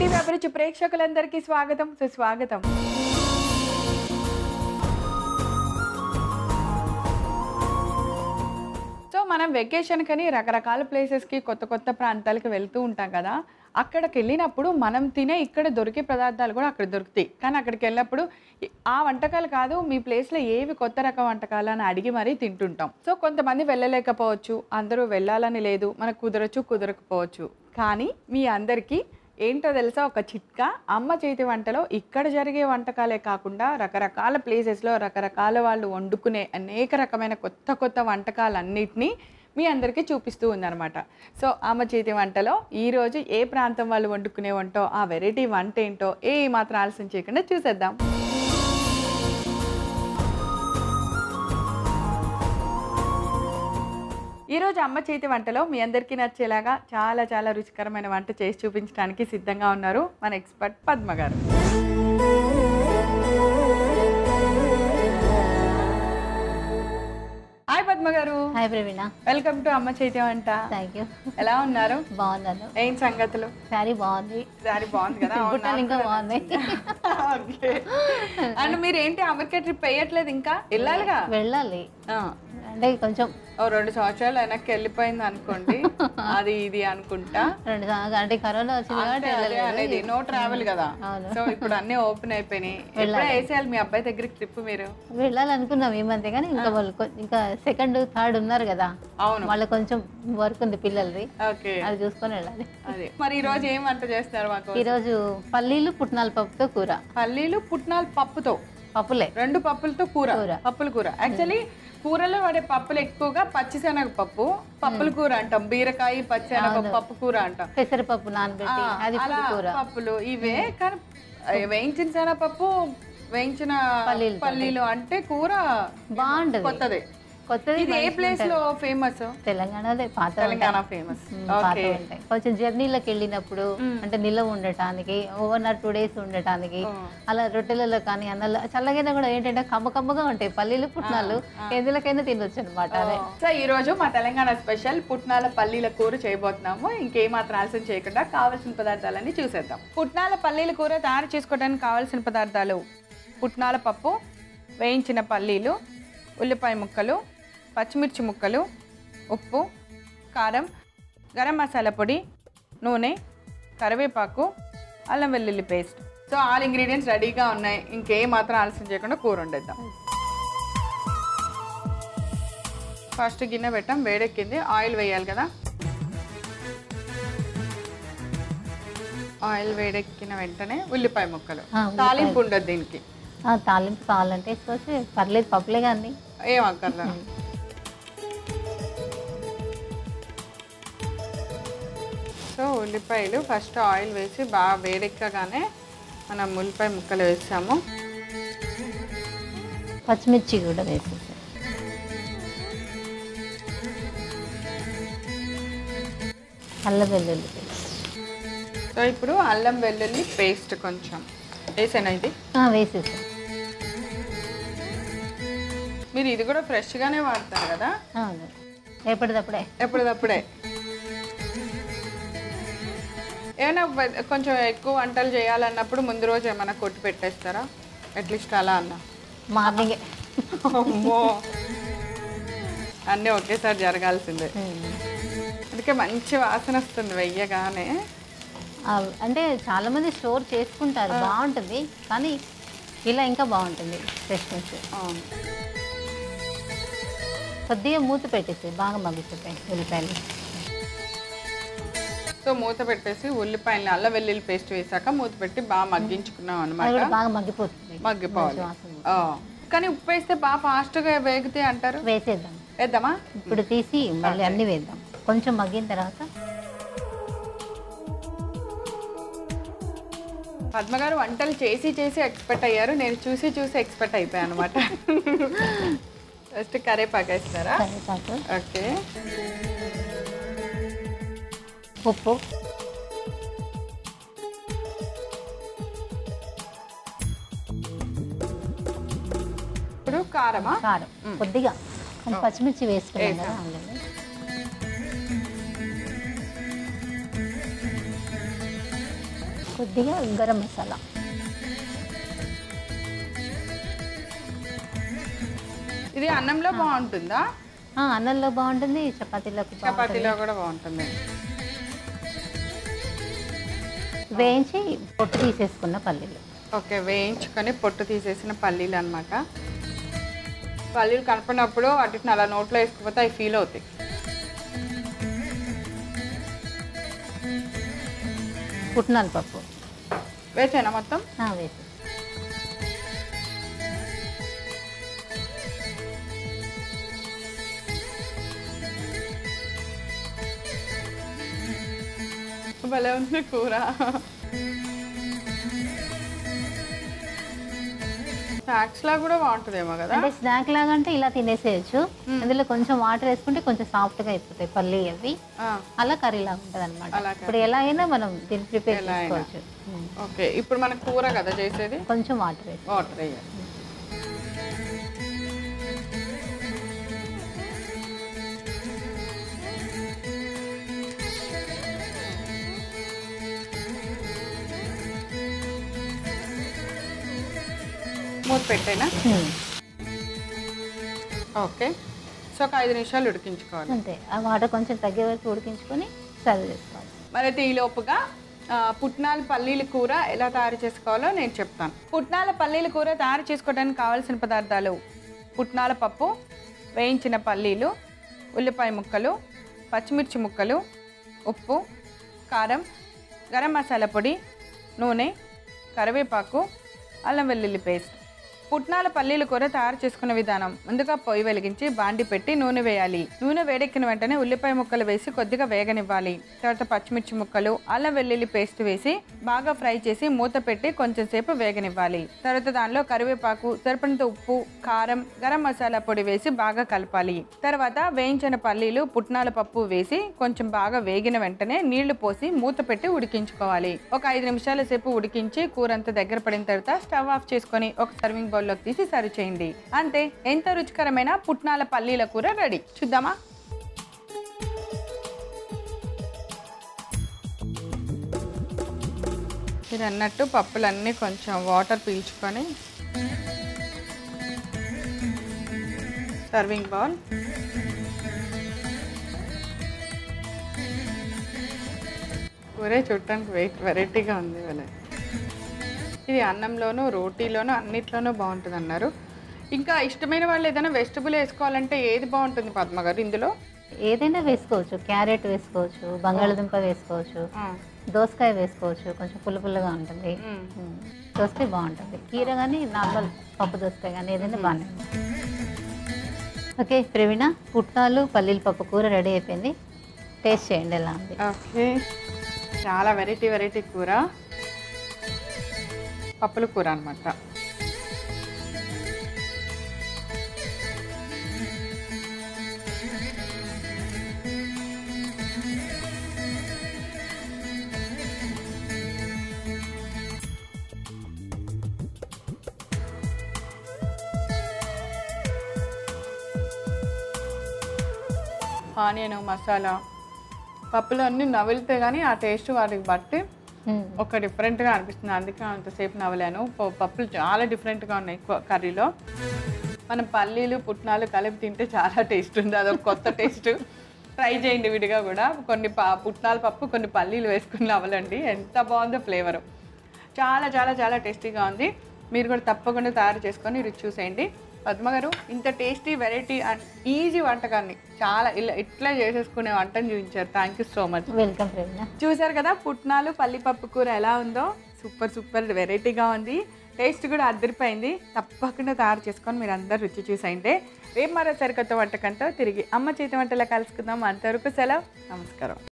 ETV అభిరుచి ప్రేక్షకులందరికీ స్వాగతం సుస్వాగతం సో మనం వెకేషన్ కని రకరకాల ప్లేసెస్కి కొత్త కొత్త ప్రాంతాలకు వెళ్తూ ఉంటాం కదా అక్కడికి వెళ్ళినప్పుడు మనం తినే ఇక్కడ దొరికే పదార్థాలు కూడా అక్కడ దొరుకుతాయి కానీ అక్కడికి వెళ్ళినప్పుడు ఈ- ఆ వంటకాలు కాదు మీ ప్లేస్లో ఏవి కొత్త రకం వంటకాలు అని అడిగి మరీ తింటుంటాం సో కొంతమంది వెళ్ళలేకపోవచ్చు అందరూ వెళ్ళాలని లేదు మనకు కుదరచ్చు కుదరకపోవచ్చు కానీ మీ అందరికీ ఏంటో తెలుసా ఒక చిట్కా అమ్మ చేతి వంటలో ఇక్కడ జరిగే వంటకాలే కాకుండా రకరకాల ప్లేసెస్లో రకరకాల వాళ్ళు వండుకునే అనేక రకమైన కొత్త కొత్త వంటకాలన్నిటినీ మీ అందరికీ చూపిస్తూ ఉందన్నమాట సో అమ్మ చేతి వంటలో ఈరోజు ఏ ప్రాంతం వాళ్ళు వండుకునే వంటో ఆ వెరైటీ వంట ఏంటో ఏ మాత్రం ఆలస్యం చేయకుండా చూసేద్దాం ఈరోజు అమ్మ చేతి వంటలో మీ అందరికీ నచ్చేలాగా చాలా చాలా రుచికరమైన వంట చేసి చూపించడానికి సిద్ధంగా ఉన్నారు మన ఎక్స్పర్ట్ పద్మ గారు హాయ్ పద్మ గారు హాయ్ ప్రవీణ వెల్కమ్ టు అమ్మ చేతి వంట థ్యాంక్ యూ ఎలా ఉన్నారు బాగున్నాను ఏం సంగతులు శారీ బాగుంది సారీ బాగుంది కదా అవును, బుట్టలు నాకు ఇంకా కూడా బాగున్నాయి ఓకే అండ్ మీరు ఏంటి అమెరికా ట్రిప్ వేయట్లేదు ఇంకా వెళ్ళాలిగా వెళ్ళాలి ఆ. అంటే కొంచెం ఓ రెండు సంవత్సరాలు వెనక్కి వెళ్ళిపోయింది అనుకోండి అది ఇది అనుకుంటా రెండు సంవత్సరాలు అంటే కరోనా వచ్చింది కాబట్టి అంతే అదే అనేది వెళ్ళలేదు నో ట్రావెల్ కదా అవును. సో ఇప్పుడు అన్ని ఓపెన్ అయిపోయినాయి ఎప్పుడే వేసేయాలి మీ అబ్బాయి దగ్గరికి ట్రిప్ మీరు వెళ్ళాలనుకున్నాం ఈ మధ్య కానీ ఇంకా వాళ్ళు కొ- ఇంకా సెకండ్ థర్డ్ ఉన్నారు కదా అవును వాళ్ళ కొంచెం వర్క్ ఉంది పిల్లలది ఓకే అది చూసుకొని వెళ్ళాలి అదే మరి ఈ రోజు ఏం వంట చేస్తారు మాకు ఈరోజు పల్లీలు పుట్నాల పప్పుతో కూర పల్లీలు పుట్నాల పప్పుతో పప్పులే రెండు పప్పులతో కూర కూర. పప్పుల కూర యాక్చువల్లీ కూరలో వాడే పప్పులు ఎక్కువగా పచ్చిశనగ పప్పు పప్పుల కూర అంటాం బీరకాయ పచ్చిశనగ పప్పు కూర అంటాం పెసరపప్పు నానబెట్టి ఆ, అది అలా పుట్టి కూర పప్పులు ఇవే కానీ ఆ, వేయించిన శనగపప్పు వేయించిన పల్లీలతోటి. పల్లీలు అంటే కూర బాగుంటది కొత్తదే కొత్తది ఇది ఏ ప్లేస్ లో ఫేమస్ తెలంగాణలో పాత తెలంగాణ ఫేమస్ ఉమ్, పాత ఉంటాయి కొంచెం జర్నీలకు వెళ్ళినప్పుడు అంటే నిల్వ ఉండటానికి ఓవర్ నైట్ టూ డేస్ ఉండటానికి అలా రొట్టెలలో కానీ అన్నలో చల్లగైనా కూడా ఏంటంటే కమ్మ కమ్మగా ఉంటాయి పల్లీలు పుట్నాలు ఎందులకైనా తినొచ్చు అనమాట అదే సో ఈ రోజు మా తెలంగాణ స్పెషల్ పుట్నాల పల్లీల కూర చేయబోతున్నాము ఇంకేమాత్రం ఆలస్యం చేయకుండా కావాల్సిన పదార్థాలన్నీ చూసేద్దాం పుట్నాల పల్లీల కూర తయారు చేసుకోవడానికి కావాల్సిన పదార్థాలు పుట్నాల పప్పు వేయించిన పల్లీలు ఉల్లిపాయ ముక్కలు పచ్చిమిర్చి ముక్కలు ఉప్పు కారం గరం మసాలా పొడి నూనె కరివేపాకు అల్లం వెల్లుల్లి పేస్ట్ సో ఆల్ ఇంగ్రీడియంట్స్ రెడీగా ఉన్నాయి ఇంకేం మాత్రం ఆలస్యం చేయకుండా కూర వండేద్దాం ఫస్ట్ గిన్నె పెట్టాం వేడెక్కింది ఆయిల్ వేయాలి కదా ఆయిల్ వేడెక్కిన వెంటనే ఉల్లిపాయ ముక్కలు ఆ, ఉల్లిపాయ. తాలింపు ఉండదు దీనికి ఆ, తాలింపు కావాలంటే వేసుకోవచ్చు పర్లేదు పప్పులే కానీ ఏం అక్కర్లా సో ఉల్లిపాయలు ఫస్ట్ ఆయిల్ వేసి బాగా వేడెక్కగానే మనం ఉల్లిపాయ ముక్కలు వేసాము పచ్చిమిర్చి కూడా వేసేసాం అల్లం వెల్లుల్లి పేస్ట్ సో ఇప్పుడు అల్లం వెల్లుల్లి పేస్ట్ కొంచెం వేసాను ఇది ఆ, వేసేసాం మీరు ఇది కూడా ఫ్రెష్గానే వాడతారు కదా అవును ఎప్పటిదప్పుడే ఎప్పటిదప్పుడే ఏమైనా వె- కొంచెం ఎక్కువ వంటలు చేయాలన్నప్పుడు ముందు రోజు ఏమైనా కొట్టి పెట్టేస్తారా అట్లీస్ట్ అలా అన్న మార్నింగే అమ్మో అన్నీ ఒకేసారి జరగాల్సిందే అందుకే మంచి వాసన వస్తుంది వెయ్యగానే ఆ, అంటే చాలా మంది స్టోర్ చేసుకుంటారు బాగుంటుంది కానీ ఇలా ఇంకా బాగుంటుంది ఫ్రెష్నెస్ అవును. కొద్దిగా మూత పెట్టేసి బాగా మగ్గిపోతాయి ఉల్లిపాయలు సో మూత పెట్టేసి ఉల్లిపాయలు అల్లం వెల్లుల్లి పేస్ట్ వేసాక మూత పెట్టి బాగా మగ్గించుకున్నాం అది అనమాట కూడా బాగా మగ్గిపోతుంది మగ్గిపోవాలి మంచి వాసన. ఆ. కానీ ఉప్పు వేస్తే బాగా ఫాస్ట్గా వేగితే అంటారు వేసేద్దాం వేద్దామా ఇప్పుడు తీసి మళ్ళీ అన్ని వేద్దాం కొంచెం మగ్గిన తర్వాత పద్మ గారు వంటలు చేసి చేసి ఎక్స్పర్ట్ అయ్యారు నేను చూసి చూసి ఎక్స్పర్ట్ అయిపోయాను అనమాట ఫస్ట్ కరేపాకు వేస్తారా కరివేపాకు ఓకే ఉప్పు ఇప్పుడు కారమా కారం కొద్దిగా కొంచెం పచ్చిమిర్చి వేసుకున్నాం కదా అందులో కొద్దిగా గరం మసాలా ఇది అన్నంలో బాగుంటుందా ఆ, అన్నంలో బాగుంటుంది చపాతీలోకి బాగుంటుంది చపాతీలో కూడా బాగుంటుంది వేయించి పొట్టు తీసేసుకున్న పల్లీలు ఓకే వేయించుకొని పొట్టు తీసేసిన పల్లీలు అన్నమాట పల్లీలు కనపడినప్పుడు వాటిని అలా నోట్లో వేసుకుపోతే అవి ఫీల్ అవుతాయి పుట్నాల పప్పు వేసేనా మొత్తం ఆ, వేసి భలే ఉంది కూర స్నాక్స్ లా కూడా బాగుంటుందేమో కదా అంటే స్నాక్ లాగా అంటే ఇలా తినేసేయచ్చు అందులో కొంచెం వాటర్ వేసుకుంటే కొంచెం సాఫ్ట్గా అయిపోతాయి పల్లి అవి ఆ, అలా కర్రీ లాగా ఉంటుంది అనమాట అలా ఇప్పుడు ఎలా అయినా మనం దీన్ని ప్రిపేర్ ఎలా అయినా. చేసుకోవచ్చు ఉమ్. ఓకే ఇప్పుడు మన కూర కదా చేసేది కొంచెం వాటర్ వేసి వాటర్ వేయాలి మూత పెట్టేనా ఉమ్. ఓకే సో ఒక ఐదు నిమిషాలు ఉడికించుకోవాలి అంతే ఆ వాటర్ కొంచెం తగ్గే వరకు ఉడికించుకొని సర్వ్ చేసుకోవాలి మరి అయితే ఈ లోపుగా ఆ, పుట్నాల పల్లీల కూర ఎలా తయారు చేసుకోవాలో నేను చెప్తాను పుట్నాల పల్లీల కూర తయారు చేసుకోవడానికి కావాల్సిన పదార్థాలు పుట్నాల పప్పు వేయించిన పల్లీలు ఉల్లిపాయ ముక్కలు పచ్చిమిర్చి ముక్కలు ఉప్పు కారం గరం మసాలా పొడి నూనె కరివేపాకు అల్లం వెల్లుల్లి పేస్ట్ పుట్నాల పల్లీల కూర తయారు చేసుకునే విధానం ముందుగా పొయ్యి వెలిగించి బాండి పెట్టి నూనె వేయాలి నూనె వేడెక్కిన వెంటనే ఉల్లిపాయ ముక్కలు వేసి కొద్దిగా వేగనివ్వాలి తర్వాత పచ్చిమిర్చి ముక్కలు అల్లం వెల్లుల్లి పేస్ట్ వేసి బాగా ఫ్రై చేసి మూత పెట్టి కొంచెం సేపు వేగనివ్వాలి తర్వాత దానిలో కరివేపాకు సరిపడినంత ఉప్పు కారం గరం మసాలా పొడి వేసి బాగా కలపాలి తర్వాత వేయించిన పల్లీలు పుట్నాల పప్పు వేసి కొంచెం బాగా వేగిన వెంటనే నీళ్లు పోసి మూత పెట్టి ఉడికించుకోవాలి ఒక ఐదు నిమిషాల సేపు ఉడికించి కూర అంతా దగ్గర పడిన తర్వాత స్టవ్ ఆఫ్ చేసుకొని ఒక సర్వింగ్ బౌల్లోకి తీసి సర్వ్ చేయండి అంతే ఎంత రుచికరమైన పుట్నాల పల్లీల కూర రెడీ చూద్దామా మీరు అన్నట్టు పప్పులన్నీ కొంచెం వాటర్ పీల్చుకొని సర్వింగ్ బౌల్ కూరే చూడటానికి వెయిట్ వెరైటీగా ఉంది వాళ్ళ ఇది అన్నంలోనూ రోటీలోనూ అన్నిట్లోనూ బాగుంటుంది అన్నారు ఇంకా ఇష్టమైన వాళ్ళు ఏదైనా వెజిటబుల్ వేసుకోవాలంటే ఏది బాగుంటుంది పద్మ గారు ఇందులో ఏదైనా వేసుకోవచ్చు క్యారెట్ వేసుకోవచ్చు బంగాళదుంప వేసుకోవచ్చు ఆ, దోసకాయ వేసుకోవచ్చు కొంచెం పుల్ల పుల్లగా ఉంటుంది మ్. ఉమ్. దోసకాయ బాగుంటుంది కీర కానీ నార్మల్ పప్పు దోసకాయ కానీ ఏదైనా బాగానే ఉంటుంది. ఓకే ప్రవీణ పుట్నాలు పల్లీల పప్పు కూర రెడీ అయిపోయింది టేస్ట్ చేయండి ఎలా ఉంది ఓకే చాలా వెరైటీ వెరైటీ కూర పప్పుల కూర అనమాట ఆనియన్ మసాలా పప్పులు అన్నీ నవిలితే కానీ ఆ టేస్ట్ వాటికి బట్టి ఉమ్. ఒక డిఫరెంట్గా అనిపిస్తుంది అందుకే అంతసేపు నవ్వలేను ప- పప్పులు చాలా డిఫరెంట్గా ఉన్నాయి కు- కర్రీలో మనం పల్లీలు పుట్నాలు కలిపి తింటే చాలా టేస్ట్ ఉంది అదొక కొత్త టేస్ట్ ట్రై చేయండి విడిగా కూడా కొన్ని ప పుట్నాల పప్పు కొన్ని పల్లీలు వేసుకుని నవ్వలండి ఎంత బాగుందో ఫ్లేవర్ చాలా చాలా చాలా టేస్టీగా ఉంది మీరు కూడా తప్పకుండా తయారు చేసుకొని రుచి చూసేయండి పద్మ గారు ఇంత టేస్టీ వెరైటీ అండ్ ఈజీ వంటకాన్ని చాలా ఇలా ఇట్లా చేసేసుకునే వంటను చూపించారు thank you so much welcome Praveena చూసారు కదా పుట్నాలు పల్లిపప్పు కూర ఎలా ఉందో సూపర్ సూపర్ వెరైటీగా ఉంది టేస్ట్ కూడా అదిరిపోయింది తప్పకుండా తయారు చేసుకొని మీరు అందరు రుచి చూసైంటే రేపు మరో సరికొత్త వంటకంతో తిరిగి అమ్మ చేతి వంటలా కలుసుకుందాం అంతవరకు సెలవు నమస్కారం